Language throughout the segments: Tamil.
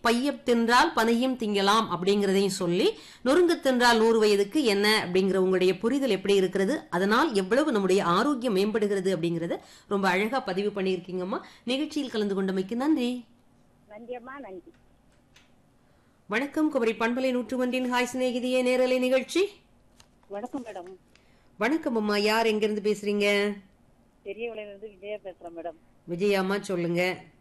பையப் தின்றால் பனையும் திங்கலாம் அப்படிங்கிறதையும் சொல்லி நொறுங்க தின்றால் நூறு வயதுக்கு என்ன அப்படிங்கிற உங்களுடைய புரிதல் எப்படி இருக்கிறது அதனால் எவ்வளவு நம்முடைய ஆரோக்கியம் மேம்படுகிறது அப்படிங்கறத ரொம்ப அழகா பதிவு பண்ணியிருக்கீங்கம்மா நிகழ்ச்சியில் கலந்து கொண்டமைக்கு நன்றி நன்றியம்மா நன்றி வணக்கம் குமரி பண்பலை நூற்று ஒன்றின் ஹாய் சிநேகிதியே நேரலை நிகழ்ச்சி வணக்கம் மேடம் வணக்கம் அம்மா யார் எங்கிருந்து பேசுறீங்க பெரிய இருந்து விஜயா பேசுறேன் மேடம் விஜயா அம்மா சொல்லுங்க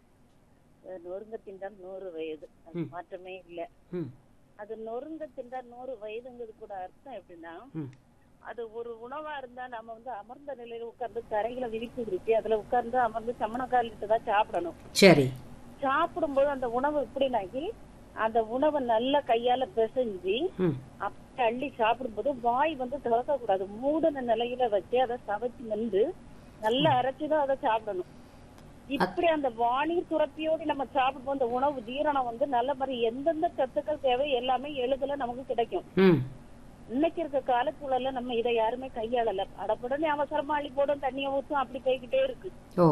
அஹ் நொறுங்க திண்டால் நூறு வயது அது மாற்றமே இல்ல ம், அது நொறுங்க திண்டால் நூறு வயதுங்கிறது கூட அர்த்தம் எப்படின்னா ம், அது ஒரு உணவா இருந்தா நம்ம வந்து அமர்ந்த நிலையில உட்கார்ந்து தரையில விரிப்பு விரிச்சு அதுல உட்கார்ந்து அமர்ந்து சமணக்காலிட்டு தான் சாப்பிடணும் சரி சாப்பிடும்போது அந்த உணவு எப்படினாக்கி அந்த உணவை நல்லா கையால பிசைஞ்சு ம், அப்படி அள்ளி சாப்பிடும்போது வாய் வந்து திறக்க கூடாது மூடின நிலையில வச்சு அதை சவைச்சு மென்று நல்லா அரைச்சுதான் அதை சாப்பிடணும் இப்படி அந்த வாணீர் சுரப்பியோடு நம்ம சாப்பிடும்போது அந்த உணவு ஜீரணம் வந்து நல்ல மாதிரி எந்தெந்த சத்துக்கள் தேவை எல்லாமே எளிதில் நமக்கு கிடைக்கும் ம், இன்னைக்கு இருக்க காலச்சூழல்ல நம்ம இதை யாருமே கையாளல அடப்புடனே அவசரமா அள்ளி போடும் தண்ணியை ஊத்தும் அப்படி போய்கிட்டே இருக்கு ஓ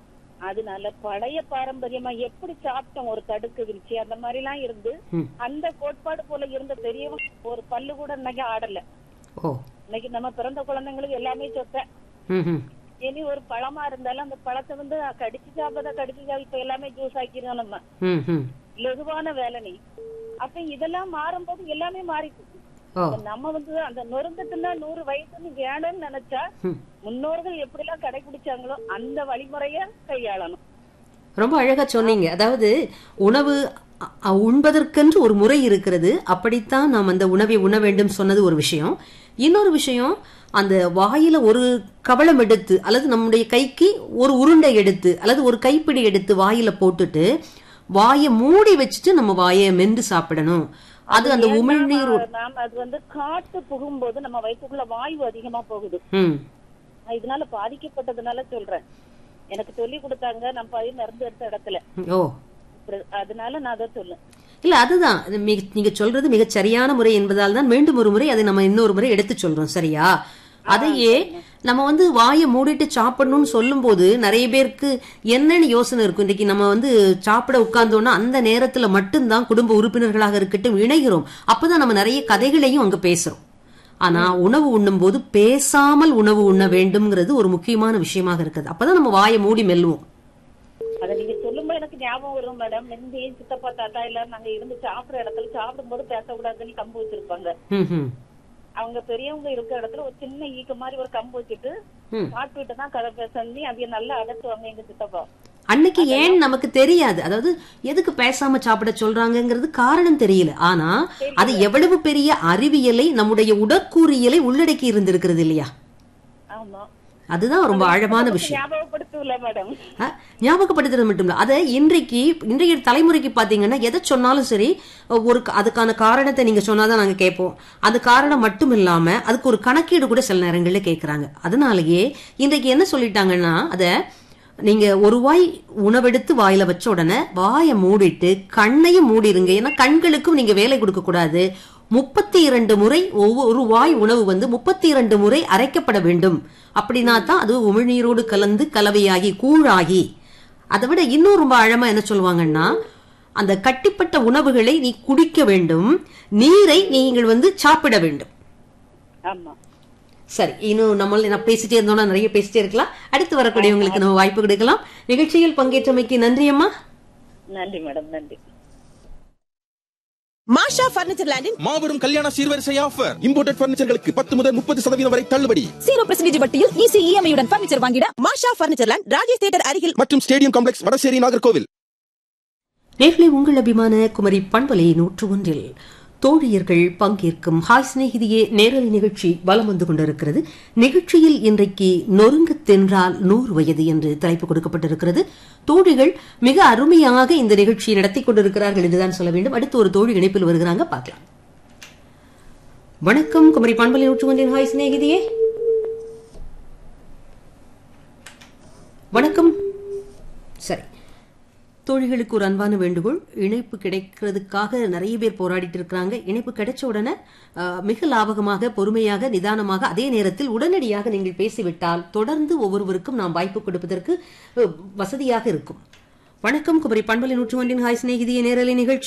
அதனால பழைய பாரம்பரியமா எப்படி சாப்பிட்டோம் ஒரு தடுக்கு விரிச்சு அந்த மாதிரி எல்லாம் இருந்து ம், அந்த கோட்பாடு போல இருந்த பெரியவங்க ஒரு பல்லு கூட இன்னைக்கு ஆடல ஓ இன்னைக்கு நம்ம பிறந்த குழந்தைங்களுக்கு எல்லாமே சொத்த ம், ம், இனி ஒரு பழமா இருந்தாலும் அந்த பழத்தை வந்து கடிச்சு சாப்பிட கடிச்சு சாப்பிட இப்ப எல்லாமே ஜூஸ் ஆக்கிடுறோம் நம்ம ம், ம். லெகுவான வேலை நீ அப்ப இதெல்லாம் மாறும்போது எல்லாமே மாறி போச்சு. ஓ இப்ப நம்ம வந்து அந்த நொறுங்கத்துல நூறு வயசுன்னு வேணும்னு நினைச்சா ம். முன்னோர்கள் எப்படி எல்லாம் கடைபிடிச்சாங்களோ அந்த வழிமுறைய கையாளணும் ரொம்ப அழகா சொன்னீங்க அதாவது உணவு அ- அ- உண்பதற்கென்று ஒரு முறை இருக்கிறது அப்படித்தான் நாம் அந்த உணவை உண்ண வேண்டும் சொன்னது ஒரு விஷயம் இன்னொரு விஷயம் அந்த வாயில ஒரு கவளம் எடுத்து அல்லது நம்முடைய கைக்கு ஒரு உருண்டை எடுத்து அல்லது ஒரு கைப்பிடி எடுத்து வாயில போட்டுட்டு வாயை மூடி வச்சுட்டு நம்ம வாயை மென்று சாப்பிடணும் அது அந்த உமிழ்நீர் நாம- நாம அது வந்து காத்து புகும்போது நம்ம வயிற்றுக்குள்ள வாயு அதிகமா போகுது ம் நான் இதனால பாதிக்கப்பட்டதுனால சொல்றேன் எனக்கு சொல்லி கொடுத்தாங்க நான் பதி மருந்து எடுத்த இடத்துல ஓ இப்படி- அதனால நான் அதை சொல்லுவேன் இல்ல அதுதான் இது மிக- நீங்க சொல்றது மிகச் சரியான முறை என்பதால் தான் மீண்டும் ஒரு முறை அதை நம்ம இன்னொரு முறை எடுத்து சொல்றோம் சரியா அதையே நம்ம வந்து வாயை மூடிட்டு சாப்பிடணும்னு சொல்லும்போது நிறைய பேருக்கு என்னன்னு யோசனை இருக்கும் இன்னைக்கு நம்ம வந்து சாப்பிட உட்கார்ந்தோம்னா அந்த நேரத்துல மட்டும்தான் குடும்ப உறுப்பினர்களாக இருக்கட்டும் இணைகிறோம் அப்பதான் நம்ம நிறைய கதைகளையும் அங்க பேசுறோம் ஆனா உணவு உண்ணும்போது பேசாமல் உணவு உண்ண வேண்டும்ங்கிறது ஒரு முக்கியமான விஷயமாக இருக்குது அப்பதான் நம்ம வாயை மூடி மெல்லுவோம் அத நீங்க சொல்லும்போது எனக்கு ஞாபகம் வரும் மேடம் முந்தி சித்தப்பா தாத்தா எல்லாம் நாங்க இருந்து சாப்பிடுற இடத்துல சாப்பிடும்போது பேசக்கூடாதுன்னு கம்பு வச்சிருப்பாங்க ம் ம் அவங்க பெரியவங்க இருக்கிற இடத்துல ஒரு சின்ன ஈக்க மாதிரி ஒரு கம்பு வச்சுட்டு ம். சாப்பிட்டுட்டு தான் கதை பேசி அதைய நல்லா அடச்சுவாங்க எங்க சித்தப்பா அன்னைக்கு ஏன் நமக்கு தெரியாது அதாவது எதுக்கு பேசாம சாப்பிட சொல்றாங்கங்கிறது காரணம் தெரியல ஆனா அது எவ்வளவு பெரிய அறிவியலை நம்முடைய உடற்கூறியலை உள்ளடக்கி இருந்திருக்கிறது இல்லையா ஆமா அதுதான் ரொம்ப ஆழமான விஷயம் ஞாபகப்படுத்தல மேடம் அஹ், ஞாபகப்படுத்துறது மட்டும் இல்ல அதை இன்றைக்கு இன்றைய தலைமுறைக்கு பாத்தீங்கன்னா எதை சொன்னாலும் சரி ஒரு க- அதுக்கான காரணத்தை நீங்க சொன்னாதான் நாங்க கேட்போம் அது காரணம் மட்டும் இல்லாம அதுக்கு ஒரு கணக்கீடு கூட சில நேரங்கள்ல கேக்குறாங்க அதனாலயே இன்றைக்கு என்ன சொல்லிட்டாங்கன்னா அத நீங்க ஒரு வாய் உணவெடுத்து வாயில வச்ச உடனே வாயை மூடிட்டு கண்ணையும் மூடிருங்க ஏன்னா கண்களுக்கும் நீங்க வேலை கொடுக்க கூடாது முப்பத்தி இரண்டு முறை ஒவ்வொரு வாய் உணவு வந்து முப்பத்தி இரண்டு முறை அரைக்கப்பட வேண்டும் அப்படின்னா தான் அது உமிழ்நீரோடு கலந்து கலவையாகி கூழாகி அதை விட இன்னும் ரொம்ப ஆழமா என்ன சொல்லுவாங்கன்னா அந்த கட்டிப்பட்ட உணவுகளை நீ குடிக்க வேண்டும் நீரை நீங்கள் வந்து சாப்பிட வேண்டும் ஆமா சரி இன்னும் நம்ம நான் பேசிட்டே இருந்தோம்னா நிறைய பேசிட்டே இருக்கலாம் அடுத்து வரக்கூடியவங்களுக்கு நம்ம வாய்ப்பு கொடுக்கலாம் நிகழ்ச்சியில் பங்கேற்றமைக்கு நன்றி அம்மா நன்றி மேடம் நன்றி மாஷா பர்னிச்சர் லேண்டின் மாபெரும் கல்யாண சீர்வரிசை ஆஃபர் இம்போர்ட்டட் பர்னிச்சர்களுக்கு பத்து முதல் முப்பது சதவீதம் வரை தள்ளுபடி ஜீரோ பர்சன்டேஜ் வட்டியில் ஈஸி இஎம்ஐயுடன் பர்னிச்சர் வாங்கிட Masha furniture land Rajesh theatre அருகில் மற்றும் ஸ்டேடியம் காம்ப்ளெக்ஸ் வடசேரி நாகர்கோவில் நேர்களை உங்கள் அபிமான குமரி பண்பலை நூற்று ஒன்றில் தோழியர்கள் பங்கேற்கும் ஹாய் சிநேகிதியே நேரலை நிகழ்ச்சி வலம் வந்து கொண்டிருக்கிறது நிகழ்ச்சியில் இன்றைக்கு நொறுங்கு தென்றால் நூறு வயது என்று தலைப்பு கொடுக்கப்பட்டிருக்கிறது தோழிகள் மிக அருமையாக இந்த நிகழ்ச்சியை நடத்தி கொண்டிருக்கிறார்கள் என்றுதான் சொல்ல வேண்டும் அடுத்து ஒரு தோழி இணைப்பில் வருகிறாங்க பார்க்கலாம் வணக்கம் குமரி பண்பலை நூற்று ஒன்றின் ஹாய் சிநேகிதியே வணக்கம் சரி தோழிகளுக்கு ஒரு அன்பான வேண்டுகோள் இணைப்பு கிடைக்கிறதுக்காக நிறைய பேர் போராடிட்டு இருக்கிறாங்க இணைப்பு கிடைச்ச உடனே அஹ், மிக லாபகமாக பொறுமையாக நிதானமாக அதே நேரத்தில் உடனடியாக நீங்கள் பேசிவிட்டால் தொடர்ந்து ஒவ்வொருவருக்கும் நாம் வாய்ப்பு கொடுப்பதற்கு அஹ், வசதியாக இருக்கும் வணக்கம் குமரி பண்பலை நூற்று ஒன்றின் ஹாய் சிநேகிதிய நேரலை நிகழ்ச்சி